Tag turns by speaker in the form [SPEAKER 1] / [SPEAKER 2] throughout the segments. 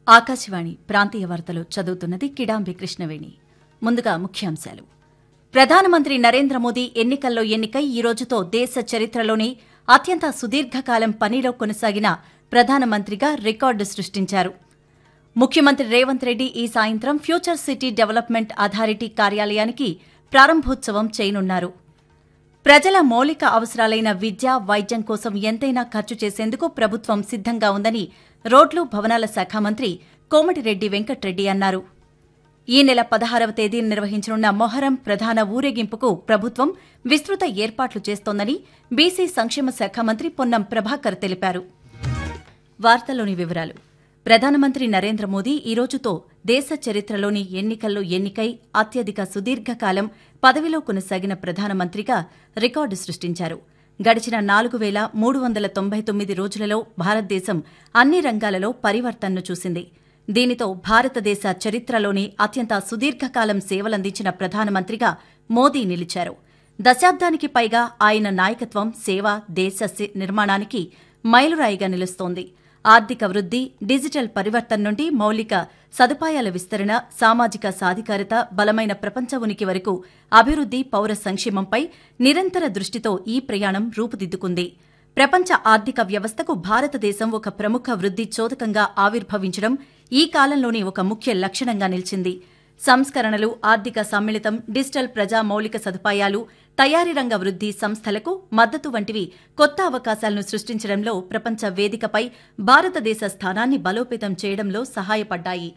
[SPEAKER 1] ఆకాశవాణి ప్రాంతీయ వార్తలు చదువుతున్నది కిడాంబి కృష్ణవేణి ముందుగా ముఖ్యాంశాలు ప్రధానమంత్రి నరేంద్ర మోదీ ఎన్నికల్లో ఎన్నికై ఈ రోజుతో దేశ చరిత్రలోనే అత్యంత సుదీర్ఘకాలం పనిలో కొనసాగిన ప్రధానమంత్రిగా రికార్డు సృష్టించారు ముఖ్యమంత్రి రేవంత్ రెడ్డి ఈ సాయంత్రం ఫ్యూచర్ సిటీ డెవలప్మెంట్ అథారిటీ కార్యాలయానికి ప్రారంభోత్సవం చేయనున్నారు ప్రజల మౌలిక అవసరాలైన విద్య వైద్యం కోసం ఎంతైనా ఖర్చు చేసేందుకు ప్రభుత్వం సిద్దంగా ఉందని రోడ్లు భవనాల శాఖ మంత్రి కోమటిరెడ్డి వెంకట్రెడ్డి అన్నారు ఈ నెల పదహారవ తేదీ నిర్వహించనున్న మొహరం ప్రధాన ఊరేగింపుకు ప్రభుత్వం విస్తృత ఏర్పాట్లు చేస్తోందని బీసీ సంక్షేమ శాఖ మంత్రి పొన్నం ప్రభాకర్ తెలిపారు వార్తలోని వివరాలు ప్రధానమంత్రి నరేంద్ర మోదీ ఈ రోజుతో దేశ చరిత్రలోని ఎన్నికల్లో ఎన్నికై అత్యధిక సుదీర్ఘకాలం పదవిలో కొనసాగిన ప్రధానమంత్రిగా రికార్డు సృష్టించారు గడిచిన నాలుగు వేల మూడు వందల తొంభై తొమ్మిది రోజులలో భారతదేశం అన్ని రంగాలలో పరివర్తనను చూసింది దీనితో భారతదేశ చరిత్రలోని అత్యంత సుదీర్ఘకాలం సేవలందించిన ప్రధానమంత్రిగా మోదీ నిలిచారు దశాబ్దానికి పైగా ఆయన నాయకత్వం సేవ దేశ సి- నిర్మాణానికి మైలురాయిగా నిలుస్తోంది ఆర్థిక వృద్ధి డిజిటల్ పరివర్తన నుండి మౌలిక సదుపాయాల విస్తరణ సామాజిక సాధికారత బలమైన ప్రపంచ ఉనికి వరకు అభివృద్ధి పౌర సంక్షేమంపై నిరంతర దృష్టితో ఈ ప్రయాణం రూపుదిద్దుకుంది ప్రపంచ ఆర్థిక వ్యవస్థకు భారతదేశం ఒక ప్రముఖ వృద్ధి చోదకంగా ఆవిర్భవించడం ఈ కాలంలోనే ఒక ముఖ్య లక్షణంగా నిలిచింది సంస్కరణలు ఆర్థిక సమ్మిళితం డిజిటల్ ప్రజా మౌలిక సదుపాయాలు తయారీ రంగ వృద్ధి సంస్థలకు మద్దతు వంటివి కొత్త అవకాశాలను సృష్టించడంలో ప్రపంచ వేదికపై భారతదేశ స్థానాన్ని బలోపేతం చేయడంలో సహాయపడ్డాయి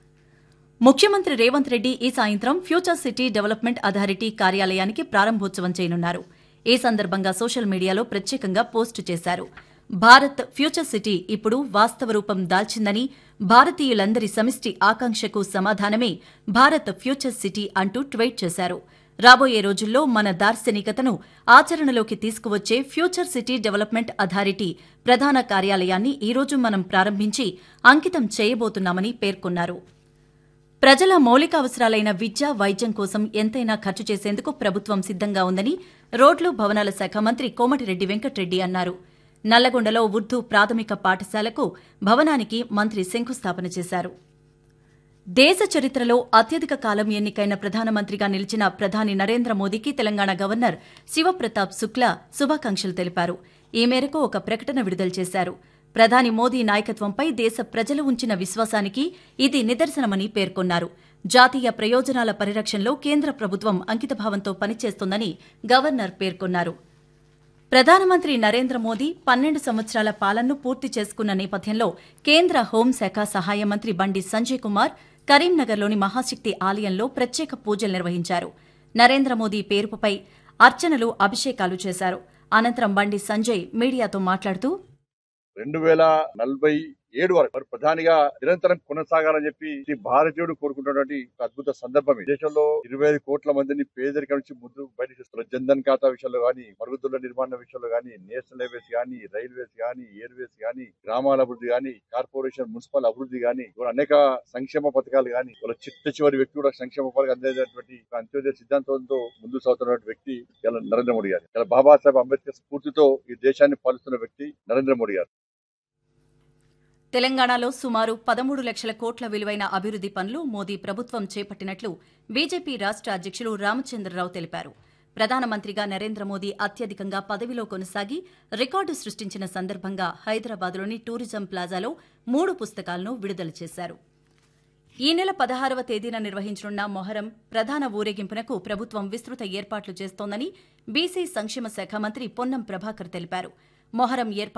[SPEAKER 1] ముఖ్యమంత్రి రేవంత్ రెడ్డి ఈ సాయంత్రం ఫ్యూచర్ సిటీ డెవలప్మెంట్ అథారిటీ కార్యాలయానికి ప్రారంభోత్సవం చేయనున్నారు ఈ సందర్భంగా సోషల్ మీడియాలో ప్రత్యేకంగా పోస్టు చేశారు భారత్ ఫ్యూచర్ సిటీ ఇప్పుడు వాస్తవ రూపం దాల్చిందని భారతీయులందరి సమిష్టి ఆకాంక్షకు సమాధానమే భారత్ ఫ్యూచర్ సిటీ అంటూ ట్వీట్ చేశారు రాబోయే రోజుల్లో మన దార్శనికతను ఆచరణలోకి తీసుకువచ్చే ఫ్యూచర్ సిటీ డెవలప్మెంట్ అథారిటీ ప్రధాన కార్యాలయాన్ని ఈ రోజు మనం ప్రారంభించి అంకితం చేయబోతున్నామని పేర్కొన్నారు ప్రజల మౌలిక అవసరాలైన విద్య వైద్యం కోసం ఎంతైనా ఖర్చు చేసేందుకు ప్రభుత్వం సిద్దంగా ఉందని రోడ్లు భవనాల శాఖ మంత్రి కోమటిరెడ్డి వెంకట్రెడ్డి అన్నారు నల్లగొండలో ఉర్దూ ప్రాథమిక పాఠశాలకు భవనానికి మంత్రి శంకుస్థాపన చేశారు దేశ చరిత్రలో అత్యధిక కాలం ఎన్నికైన ప్రధానమంత్రిగా నిలిచిన ప్రధాని నరేంద్ర మోదీకి తెలంగాణ గవర్నర్ శివప్రతాప్ శుక్లా శుభాకాంక్షలు తెలిపారు ఈ మేరకు ఒక ప్రకటన విడుదల చేశారు ప్రధాని మోదీ నాయకత్వంపై దేశ ప్రజలు ఉంచిన విశ్వాసానికి ఇది నిదర్శనమని పేర్కొన్నారు జాతీయ ప్రయోజనాల పరిరక్షణలో కేంద్ర ప్రభుత్వం అంకితభావంతో పనిచేస్తోందని గవర్నర్ పేర్కొన్నారు ప్రధానమంత్రి నరేంద్ర మోదీ పన్నెండు సంవత్సరాల పాలనను పూర్తి చేసుకున్న నేపథ్యంలో కేంద్ర హోంశాఖ సహాయ మంత్రి బండి సంజయ్ కుమార్ కరీంనగర్లోని మహాశక్తి ఆలయంలో ప్రత్యేక పూజలు నిర్వహించారు నరేంద్ర మోదీ పేరుపై అర్చనలు అభిషేకాలు చేశారు అనంతరం బండి సంజయ్ మీడియాతో మాట్లాడుతూ
[SPEAKER 2] రెండు వేల నలభై ఏడు వరకు మరి ప్రధానిగా నిరంతరం కొనసాగాలని చెప్పి ఈ భారతీయుడు కోరుకుంటున్నటువంటి ఒక అద్భుత సందర్భం ఇది. దేశంలో ఇరవై ఐదు కోట్ల మందిని పేదరికం నుంచి ముందు బయట చేస్తున్నారు జన్ధన్ ఖాతా విషయంలో గానీ మరుగుదొడ్ల నిర్మాణ విషయంలో గానీ నేషనల్ హైవేస్ గానీ రైల్వేస్ గానీ ఎయిర్వేస్ గానీ గ్రామాల అభివృద్ధి గానీ కార్పొరేషన్ మున్సిపల్ అభివృద్ధి గానీ ఇవాళ అనేక సంక్షేమ పథకాలు గానీ వాళ్ళ చిట్ట చివరి వ్యక్తి కూడా సంక్షేమ పథకాలు అందేటటువంటి ఒక అంత్యోదయ సిద్ధాంతంతో ముందు సాగుతున్నటువంటి వ్యక్తి ఇలా నరేంద్ర మోడీ గారు ఇలా బాబాసాహెబ్ అంబేద్కర్ స్ఫూర్తితో ఈ దేశాన్ని పాలిస్తున్న వ్యక్తి నరేంద్ర మోడీ గారు
[SPEAKER 1] తెలంగాణలో సుమారు పదమూడు లక్షల కోట్ల విలువైన అభివృద్ది పనులు మోదీ ప్రభుత్వం చేపట్టినట్లు బీజేపీ రాష్ట అధ్యక్షులు రామచంద్రరావు తెలిపారు ప్రధానమంత్రిగా నరేంద్ర మోదీ అత్యధికంగా పదవిలో కొనసాగి రికార్డు సృష్టించిన సందర్భంగా హైదరాబాద్లోని టూరిజం ప్లాజాలో మూడు పుస్తకాలను విడుదల చేశారు ఈ నెల పదహారవ తేదీన నిర్వహించనున్న మొహరం ప్రధాన ఊరేగింపునకు ప్రభుత్వం విస్తృత ఏర్పాట్లు చేస్తోందని బీసీ సంక్షేమ శాఖ మంత్రి పొన్నం ప్రభాకర్ తెలిపారు మొహరం ఏర్పాటు